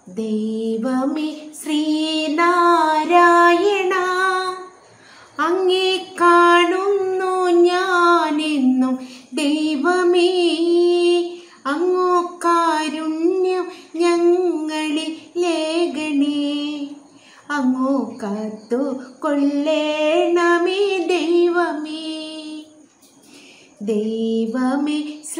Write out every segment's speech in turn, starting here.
ദൈവമേ ശ്രീനാരായണ അങ്ങേ കാണുന്നു ഞാനെന്നും ദൈവമേ അങ്ങോ കാരുണ്യം ഞങ്ങളിൽ ലേഖണേ അങ്ങോ കാത്തു കൊള്ളേണമേ ദൈവമേ ദൈവമേ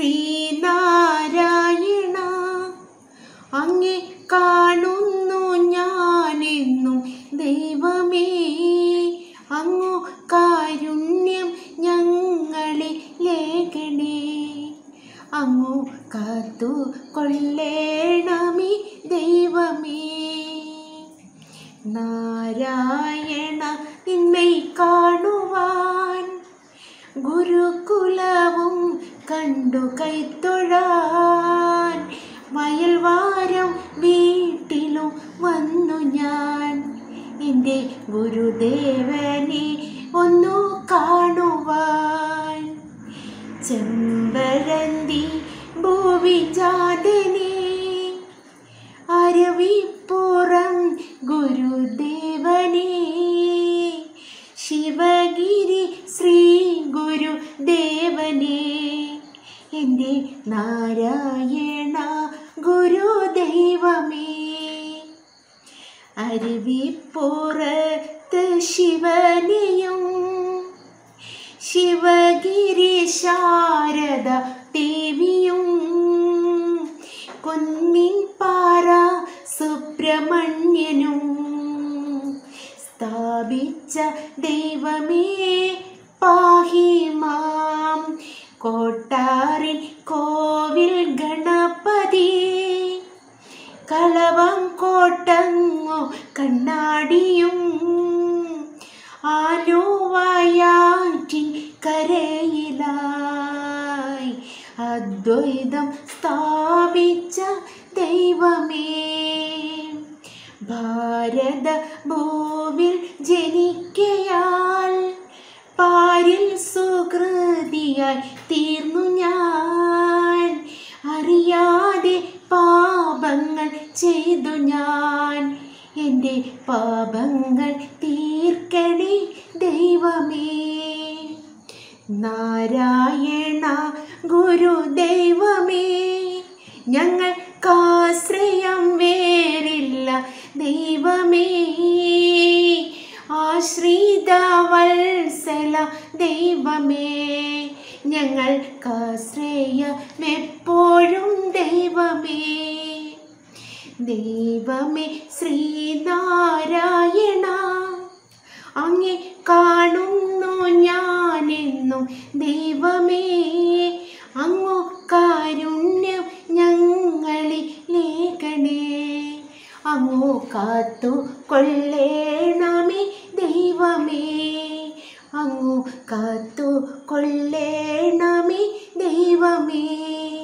ശ്രീനാരായണ അങ്ങേ കാണുന്നു ഞാനെന്നും ദൈവമേ അങ്ങു കാരുണ്യം ഞങ്ങളെ ലേഖണേ അങ്ങു കാത്തു കൊള്ളേണമേ ദൈവമേ നാരായണ നിന്മൈ കാണുവാൻ ഗുരുകുലവും കണ്ടു കൈത്തൊഴാൻ വയൽവാരം വീട്ടിലും വന്നു ഞാൻ എൻ്റെ ഗുരുദേവനെ ഒന്നു കാണുവാൻ ചെമ്പരന്തി ഭൂവിജാതനെ അരവിപ്പുറം ഗുരുദേവനെ ശിവഗിരി ശ്രീ ഗുരുദേവനെ എൻ്റെ നാരായണ ഗുരുദൈവമേ അരുവിപ്പുറത്ത് ശിവനെയും ശിവഗിരി ശാരദ ദേവിയും കുന്നിൻ പാറ സുബ്രഹ്മണ്യനും സ്ഥാപിച്ച ദൈവമേ പാഹി മാം കോട്ടാറിൻ കോവിൽ ഗണപതി കളവം കോട്ടങ്ങോ കണ്ണാടിയും ആലുവയാറ്റിൻ കരയിലായി അദ്വൈതം സ്ഥാപിച്ച ദൈവമേ ഭാരത ഭൂവിൽ ജനിക്കയാൽ പാരിൽ സുകൃതിയായി തീർന്നു ഞാൻ അറിയാതെ പാപങ്ങൾ ചെയ്തു ഞാൻ എൻ്റെ പാപങ്ങൾ തീർക്കണേ ദൈവമേ നാരായണ ഗുരുദൈവമേ ഞങ്ങൾക്കാശ്രയം വേറില്ല ദൈവമേ ആശ്രിത വത്സല ദൈവമേ ഞങ്ങൾക്കാശ്രയം എപ്പോഴും ദൈവമേ ദൈവമേ ശ്രീനാരായണ അങ്ങെ കാണുന്നു ഞാനെന്നും ദൈവമേ അങ്ങു കാരുണ്യം ഞങ്ങളിൽ ലേഖനേ അങ്ങു കാത്തു കൊള്ളേണമേ ദൈവമേ അങ്ങു കാത്തു കൊള്ളേണമേ ദൈവമേ